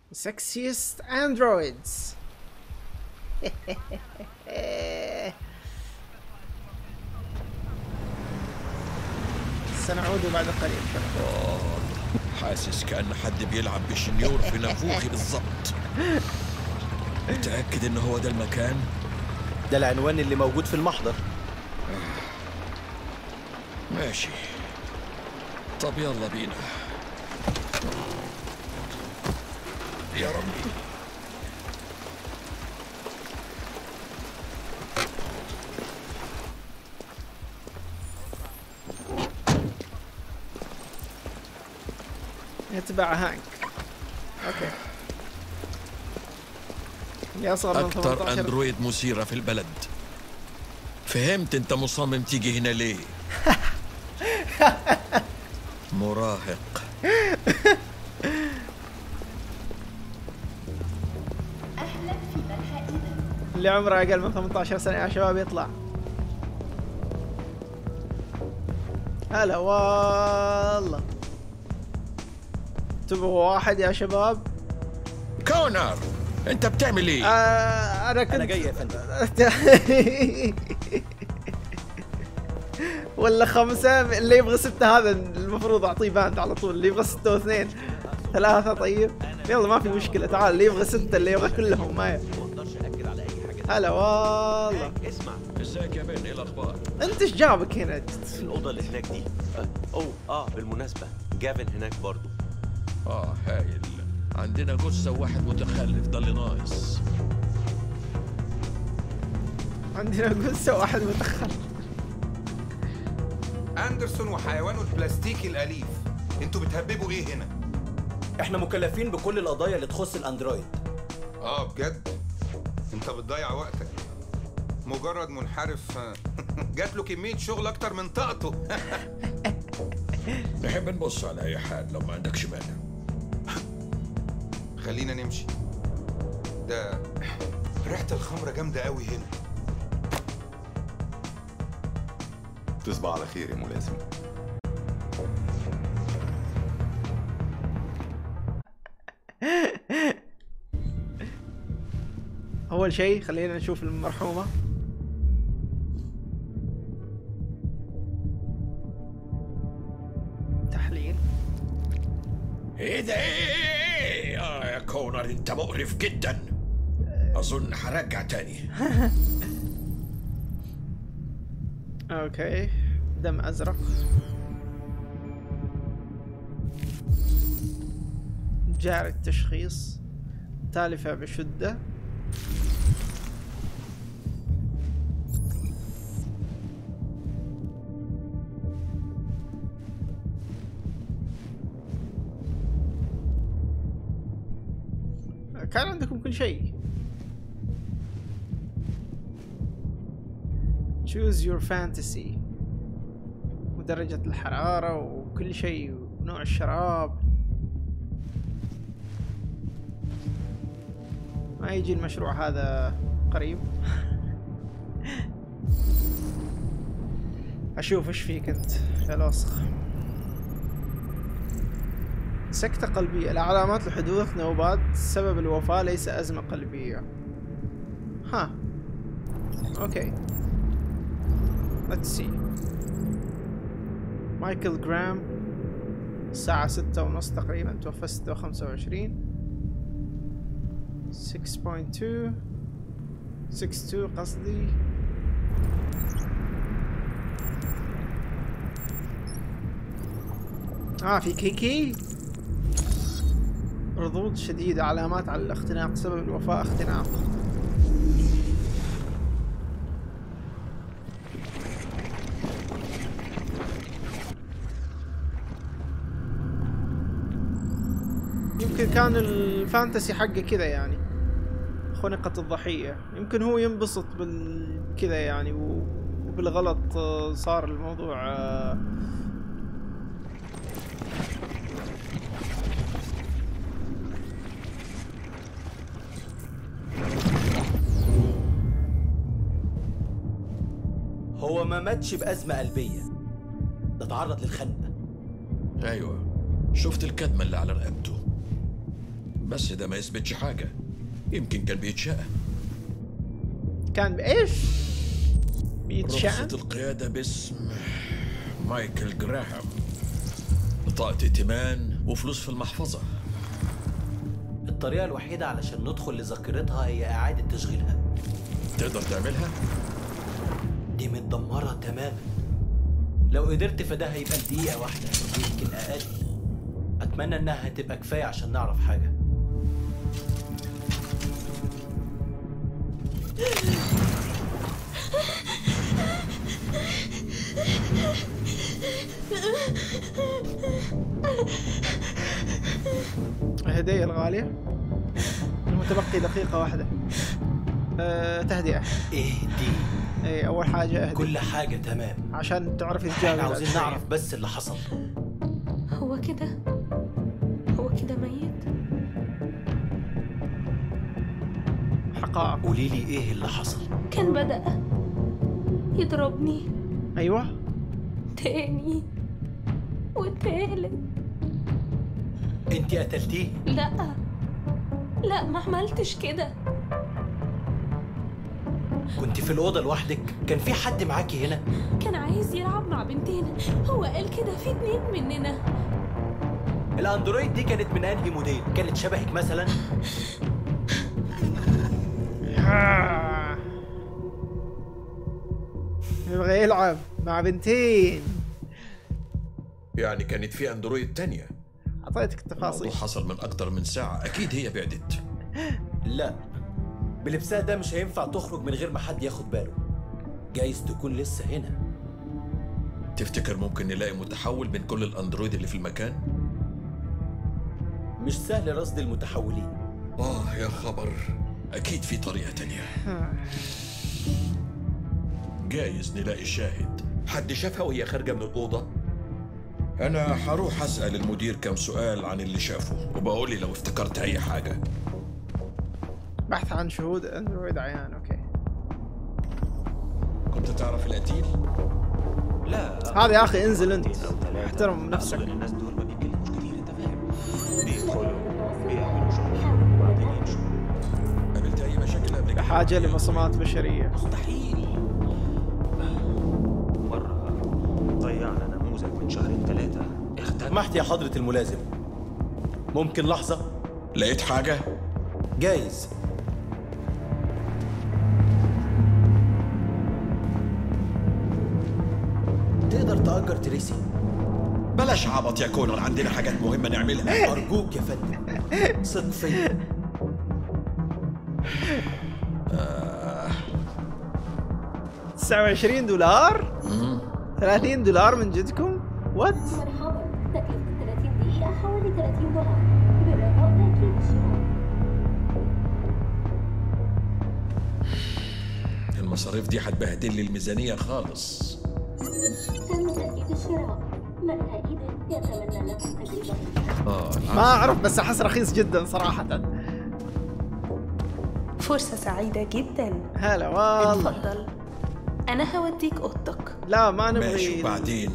sexiest androids سنعود بعد قليل حاسس كأن حد بيلعب بشنيور في نافوخي بالظبط متأكد إن هو ده المكان؟ ده العنوان اللي موجود في المحضر ماشي طب يلا بينا يا ربي يتبع هانك اوكي يا صار من أكتر 18 أندرويد مثيرة في البلد فهمت أنت مصمم تيجي هنا ليه مراهق أهلا في ملحق إذا اللي عمره اقل من 18 سنه يا شباب يطلع هلا والله تبغوا واحد يا شباب كونر أنت بتعمل إيه؟ آه انا كنت انا جاي يا فندم ولا خمسة اللي يبغى ستة هذا المفروض اعطيه باند على طول اللي يبغى ستة واثنين ثلاثة طيب يلا ما في مشكلة تعال اللي يبغى ستة اللي يبغى كلهم معي هلا والله ازيك يا بن ايه الاخبار؟ انت ايش جابك هنا؟ في الأوضة اللي هناك دي أه، أوه آه بالمناسبة جافن هناك برضو اه هايل عندنا جثة واحد متخلف ده اللي ناقص عندنا قصة واحد متخل اندرسون وحيوانه البلاستيكي الاليف انتوا بتهببوا ايه هنا احنا مكلفين بكل القضايا اللي تخص الاندرويد اه بجد انت بتضيع وقتك مجرد منحرف جات له كميه شغل اكتر من طاقته نحب نبص على اي حال لو ما عندكش مانع خلينا نمشي ده ريحه الخمره جامده قوي هنا تصبح على خير يا ملازم اول شيء خلينا نشوف المرحومة تحليل ايه ده ايه اه يا كونر انت مقرف جدا اظن هرجع تاني اوكي دم ازرق جاري التشخيص تالفة بشدة كان عندكم كل شيء choose your fantasy ودرجة الحرارة وكل شيء ونوع الشراب ما يجي المشروع هذا قريب اشوف ايش فيك انت يا الوسخ سكتة قلبية العلامات لحدوث نوبات سبب الوفاة ليس أزمة قلبية ها اوكي let's see مايكل جرام الساعة ستة ونص تقريبا توفى ستة وخمسة وعشرين 6.2 6.2 قصدي اه في كيكي ردود شديدة علامات على الاختناق سبب الوفاة اختناق يمكن كان الفانتسي حقه كذا يعني خنقت الضحية يمكن هو ينبسط بالكذا يعني و- وبالغلط آه، صار الموضوع آه، هو ما ماتش بأزمة قلبية ده تعرض للخنقة ايوه شفت الكدمة اللي على رقبته بس ده ما يثبتش حاجة يمكن كان بيتشقى كان بايش؟ رخصة بيتشعب القيادة باسم مايكل جراهام بطاقة ائتمان وفلوس في المحفظة الطريقة الوحيدة علشان ندخل لذاكرتها هي إعادة تشغيلها تقدر تعملها؟ دي متدمرة تماما لو قدرت فده هيبقى دقيقة واحدة يمكن أقل أتمنى إنها هتبقى كفاية عشان نعرف حاجة الهدية الغالية المتبقي دقيقة واحدة أه تهدئة إيه دي اي اول حاجة اهدي كل حاجة تمام عشان تعرفي احنا تجاوبي عاوزين الأسئلة. نعرف بس اللي حصل هو كده هو كده ميت حقائق قولي لي إيه اللي حصل كان بدأ يضربني ايوه تاني وتالت أنت قتلتيه لا لا ما عملتش كده كنت في الأوضة لوحدك كان في حد معاكي هنا كان عايز يلعب مع بنتنا هو قال كده في اتنين مننا الأندرويد دي كانت من أنهي موديل كانت شبهك مثلا آه. يبغى يلعب مع بنتين يعني كانت في اندرويد تانية اعطيتك الموضوع التفاصيل حصل من أكتر من ساعة أكيد هي بعدت لا بلبسها ده مش هينفع تخرج من غير ما حد ياخد باله جايز تكون لسه هنا تفتكر ممكن نلاقي متحول بين كل الأندرويد اللي في المكان؟ مش سهل رصد المتحولين آه يا خبر أكيد في طريقة تانية جايز نلاقي شاهد حد شافها وهي خارجة من الأوضة؟ أنا هروح أسأل المدير كم سؤال عن اللي شافه وبقول لي لو افتكرت أي حاجة بحث عن شهود اندرويد عيان اوكي كنت تعرف القتيل؟ لا هذا يا اخي انزل انت مرتين أو ثلاثة. احترم نفسك أظن الناس دول ما بيتكلموش كتير انت فاهم بيدخلوا بيعملوا شغل وبعدين يمشوا قابلت أي مشاكل قبل كده؟ بحاجة لبصمات بشرية مستحيل مرة ضيعنا نموذج من شهرين ثلاثة اختفى سمحت يا حضرة الملازم ممكن لحظة لقيت حاجة؟ جايز تقدر تأجر تريسي بلاش عبط يا كونر عندنا حاجات مهمة نعملها أرجوك يا فندم ثق فيا 29 دولار 30 دولار من جدكم وات مرحبا تكلفة 30 دقيقة حوالي 30 دولار بالرجاء تأكيد الشراء المصاريف دي هتبهدل لي الميزانية خالص تم تأكيد الشراء ملها إيدن يتمنى لكم تجربة آه ما اعرف بس احس رخيص جدا صراحة فرصة سعيدة جدا هلا والله اتفضل أنا هوديك أوضتك لا ما نبغي ماشي وبعدين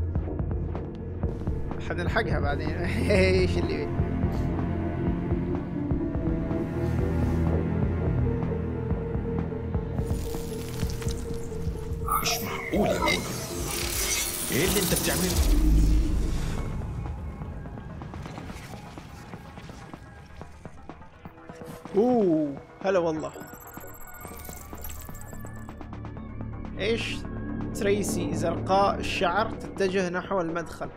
حنلحقها بعدين ايش اللي مش معقول يا كونر ايه اللي انت بتعمله؟ اوه هلا والله ايش تريسي زرقاء الشعر تتجه نحو المدخل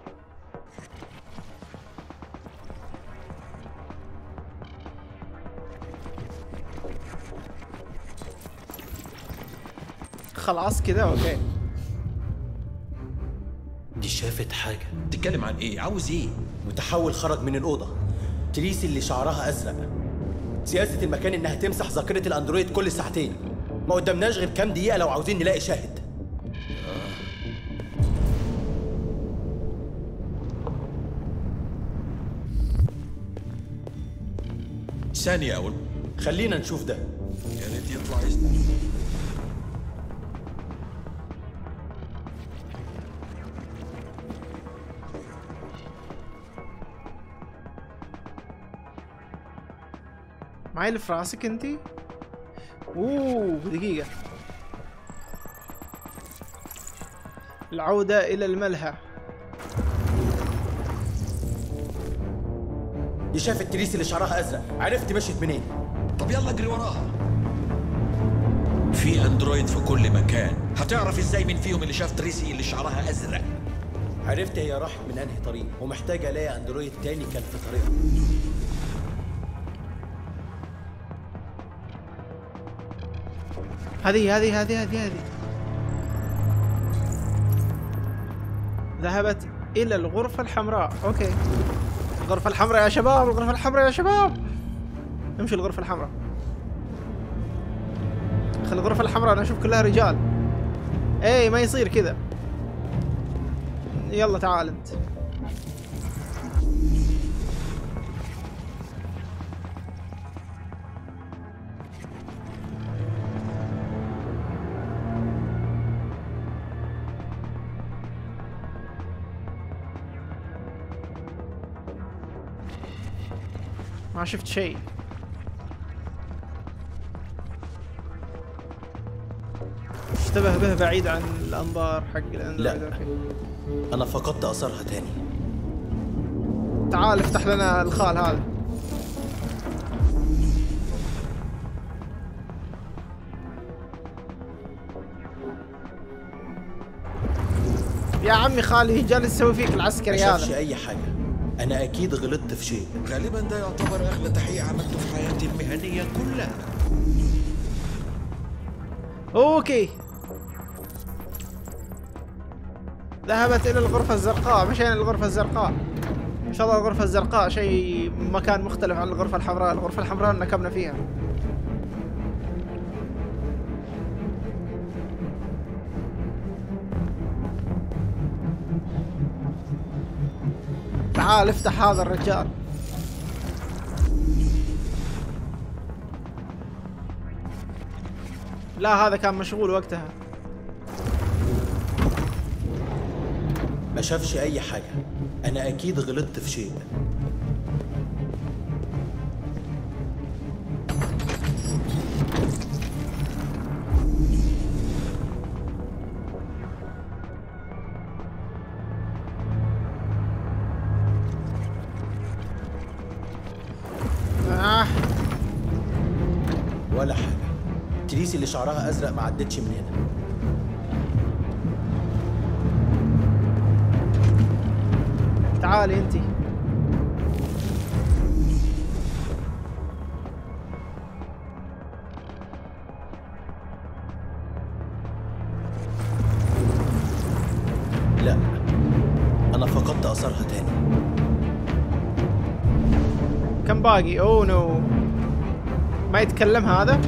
خلاص كذا اوكي دي شافت حاجة بتتكلم عن ايه؟ عاوز ايه؟ متحول خرج من الأوضة تريسي اللي شعرها أزرق سياسة المكان إنها تمسح ذاكرة الأندرويد كل ساعتين ما قدامناش غير كام دقيقة لو عاوزين نلاقي شاهد ثانية أول خلينا نشوف ده يا ريت يطلع يس- معي اللي في راسك انتي اوه دقيقة العودة الى الملهى دي شافت تريسي اللي شعرها ازرق عرفت مشيت منين طب يلا اجري وراها في اندرويد في كل مكان هتعرف ازاي مين فيهم اللي شاف تريسي اللي شعرها ازرق عرفت هي راحت من انهي طريق ومحتاجه الاقي اندرويد تاني كان في طريقها هذه هذه هذه هذه هذه ذهبت إلى الغرفة الحمراء أوكي الغرفة الحمراء يا شباب الغرفة الحمراء يا شباب امشي الغرفة الحمراء خلي الغرفة الحمراء أنا أشوف كلها رجال إيه ما يصير كذا يلا تعال أنت ما شفت شيء اشتبه به بعيد عن الانظار حق الاندرويد لا. أوكي. انا فقدت اثرها تاني تعال افتح لنا الخال هذا يا عمي خالي جالس يسوي فيك ما العسكري شافش هذا اي حاجه انا اكيد غلطت في شيء غالبا ده يعتبر اغلى تحقيق عملته في حياتي المهنيه كلها اوكي ذهبت الى الغرفة الزرقاء مشينا للغرفة الزرقاء ان شاء الله الغرفة الزرقاء شيء مكان مختلف عن الغرفة الحمراء الغرفة الحمراء نكبنا فيها تعال افتح هذا الرجال لا هذا كان مشغول وقتها ما شافش اي حاجه انا اكيد غلطت في شيء آه. ولا حاجه تريسي اللي شعرها ازرق ما عدتش من هنا تعالي انتي لا انا فقدت اثرها تاني كم باقي اوه نو ما يتكلم هذا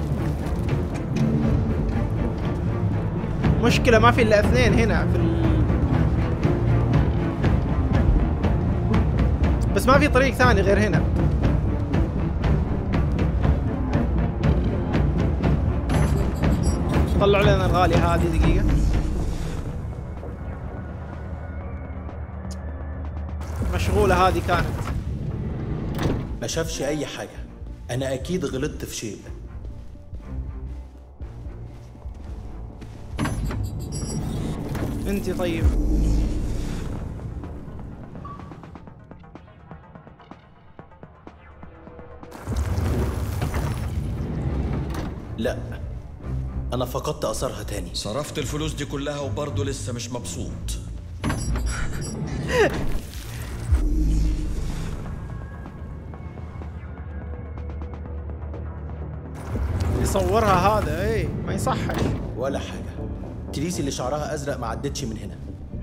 مشكلة ما في الا اثنين هنا في ال... بس ما في طريق ثاني غير هنا طلع لنا الغالية هذه دقيقة مشغولة هذه كانت ما شافش اي حاجه انا اكيد غلطت في شيء انتي طيب لا انا فقدت اثرها تاني صرفت الفلوس دي كلها وبرضه لسه مش مبسوط يصورها هذا ايه ما يصحش ولا حاجه تريسي اللي شعرها ازرق ما عدتش من هنا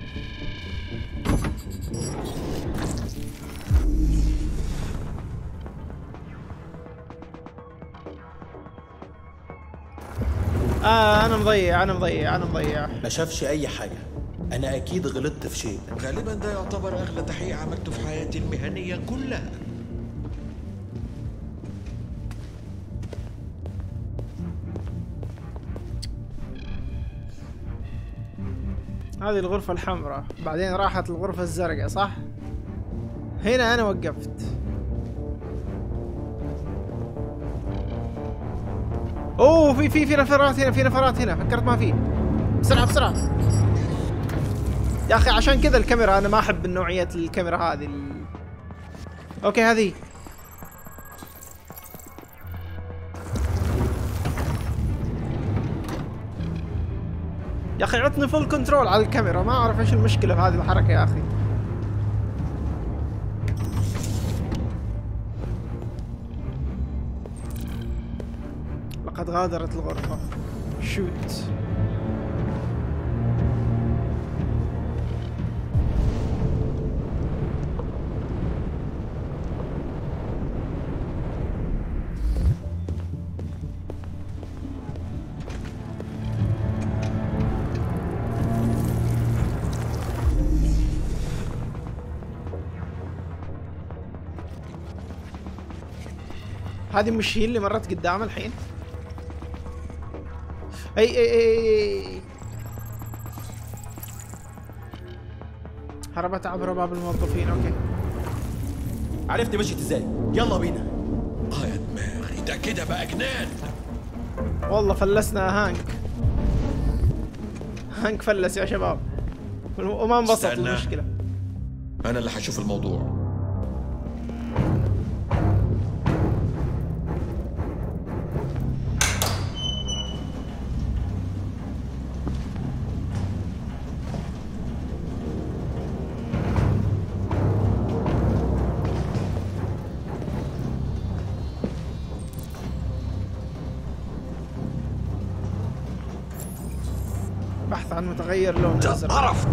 آه انا مضيع انا مضيع انا مضيع ما شافش اي حاجه انا اكيد غلطت في شيء غالبا ده يعتبر اغلى تحقيق عملته في حياتي المهنيه كلها هذه الغرفة الحمراء بعدين راحت الغرفة الزرقاء صح؟ هنا أنا وقفت اوه في في في نفرات هنا في نفرات هنا فكرت ما في بسرعه بسرعه يا اخي عشان كذا الكاميرا انا ما احب نوعيه الكاميرا هذه ال... اوكي هذه يا اخي عطني فول كنترول على الكاميرا ما اعرف ايش المشكله في هذه الحركه يا اخي لقد غادرت الغرفه شوت هذه مش هي اللي مرت قدام الحين اي اي اي, أي. هربت عبر باب الموظفين اوكي عرفت مشيت ازاي يلا بينا اه يا دماغي ده كده بقى جنان والله فلسنا هانك هانك فلس يا شباب وما انبسط استنى. المشكله انا اللي هشوف الموضوع بحث عن متغير لون ده ازرق قرف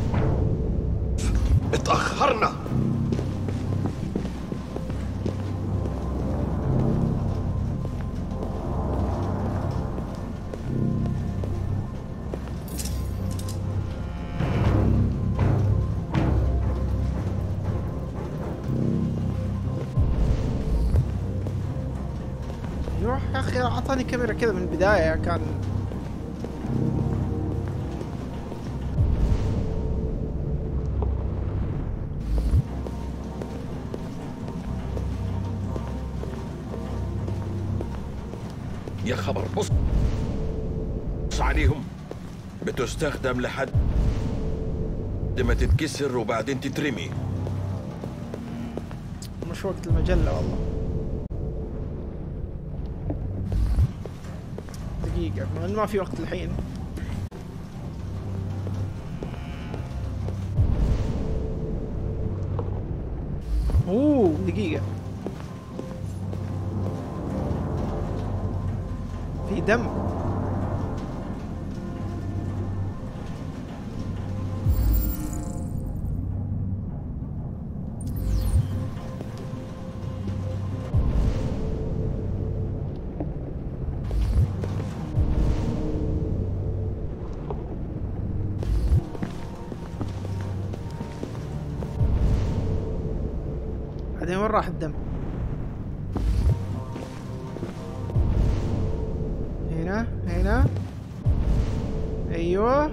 اتأخرنا يروح يا اخي اعطاني كاميرا كذا من البدايه كان يا خبر بص بص عليهم بتستخدم لحد ما تتكسر وبعدين تترمي مش وقت المجله والله دقيقه بما إنه ما في وقت الحين اوه دقيقه في دم بعدين وين راح الدم؟ هنا هنا ايوه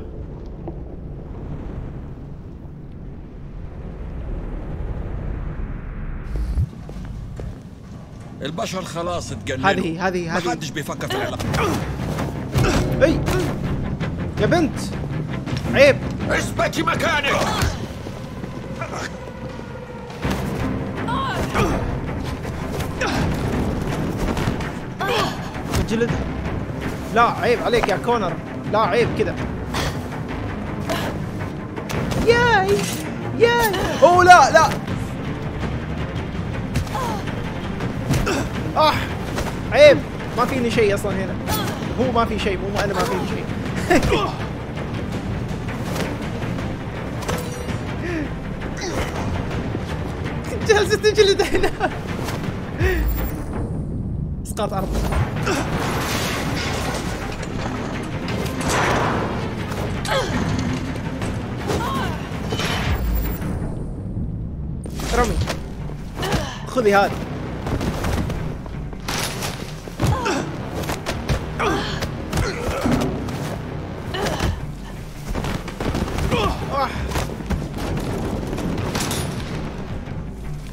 البشر خلاص اتجننوا هذه هذه ما هذه حدش بيفكر في العلاقة اي يا بنت عيب اثبتي مكانك جلد لا عيب عليك يا كونر لا عيب كذا ياي ياي اوه لا لا اح عيب ما فيني شيء اصلا هنا هو ما في شيء مو انا ما فيني شيء جالسة تجلد هنا اسقاط ارض رمي خذي هذا آه.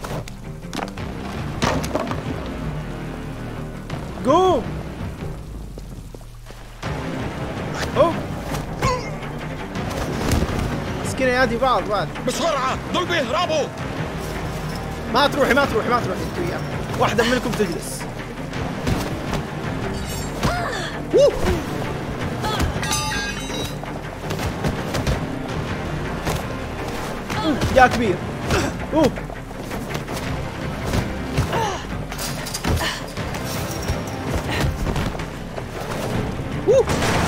قوم يادي بعض بعد بسرعة دول بيهربوا ما تروحي ما تروحي ما تروحي انت وياه واحدة منكم تجلس ووه. أوه، يا كبير اوه أوه.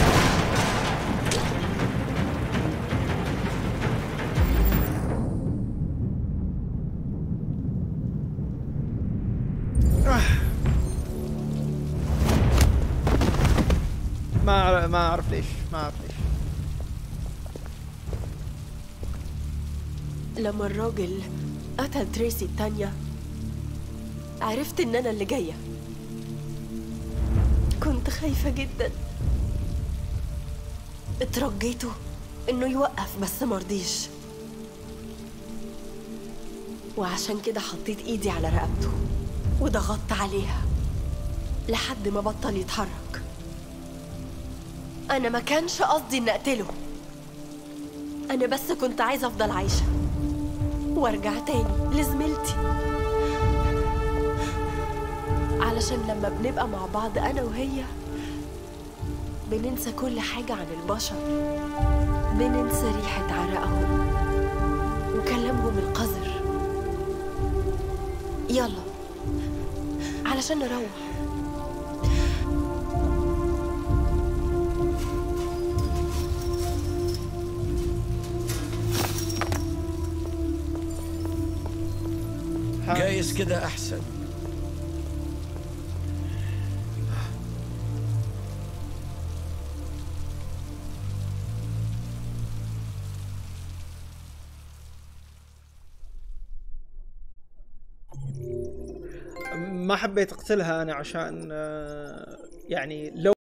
ما أعرف- ما اعرف ليش ما اعرف ليش لما الراجل قتل تريسي التانية عرفت ان انا اللي جاية كنت خايفة جدا اترجيته انه يوقف بس مرضيش وعشان كده حطيت ايدي على رقبته وضغطت عليها لحد ما بطل يتحرك انا ما كانش قصدي ان اقتله انا بس كنت عايزه افضل عايشه وارجع تاني لزميلتي علشان لما بنبقى مع بعض انا وهي بننسى كل حاجة عن البشر بننسى ريحة عرقهم وكلامهم القذر يلا علشان نروح جايز كده أحسن ما حبيت اقتلها انا عشان آه، يعني لو